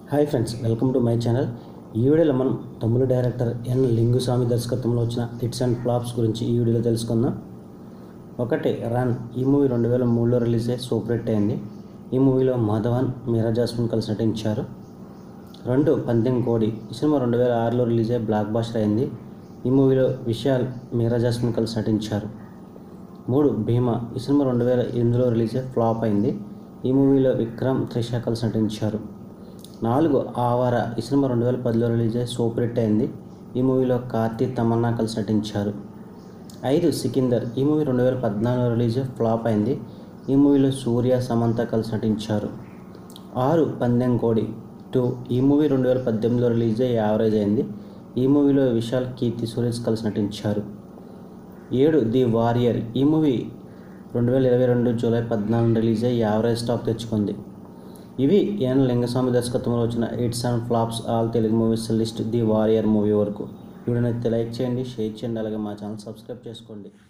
hi friends welcome to my channel ఈ వీడియోలో మనం తమిళ డైరెక్టర్ ఎన్ లింగుస్వామి దర్శకత్వంలో వచ్చిన హిట్స్ అండ్ ఫ్లాప్స్ గురించి ఈ వీడియోలో తెలుసుకుందాం ఒకటి రన్ ఈ మూవీ రెండు వేల మూడులో రిలీజ్ అయ్యి సూపర్ హిట్ అయింది ఈ మూవీలో మాధవన్ మీరా జాస్మిన్ కలిసి నటించారు రెండు పందెం కోడి ఈ సినిమా రెండు వేల ఆరులో రిలీజ్ అయ్యి బ్లాక్ బాస్టర్ అయింది ఈ మూవీలో విశాల్ మీరా జాస్మిన్ కలిసి నటించారు మూడు భీమా ఈ సినిమా రెండు వేల ఎనిమిదిలో రిలీజ్ అయ్యి ఫ్లాప్ అయింది ఈ మూవీలో విక్రమ్ త్రిష కలిసి నటించారు నాలుగు ఆవార ఈ సినిమా రెండు వేల పదిలో రిలీజ్ అయ్యి సూపర్ హిట్ అయింది ఈ మూవీలో కార్తీ తమన్నా కలిసి నటించారు ఐదు సికిందర్ ఈ మూవీ రెండు వేల పద్నాలుగులో రిలీజ్ అయ్యి ఫ్లాప్ అయింది ఈ మూవీలో సూర్య సమంత కలిసి నటించారు ఆరు పందెం కోడి టూ ఈ మూవీ రెండు వేల పద్దెనిమిదిలో రిలీజ్ అయ్యి యావరేజ్ అయింది ఈ మూవీలో విశాల్ కీర్తి సురేష్ కలిసి నటించారు ఏడు ది వారియర్ ఈ మూవీ రెండు వేల ఇరవై రెండు జూలై పద్నాలుగు రిలీజ్ అయ్యి యావరేజ్ స్టాక్ తెచ్చుకుంది ఇవి ఎన్ లింగస్వామి దర్శకత్వంలో వచ్చిన hits and flops all Telugu movies list the Warrior movie వరకు వీడియోని అయితే లైక్ చేయండి షేర్ చేయండి అలాగే మా ఛానల్ సబ్స్క్రైబ్ చేసుకోండి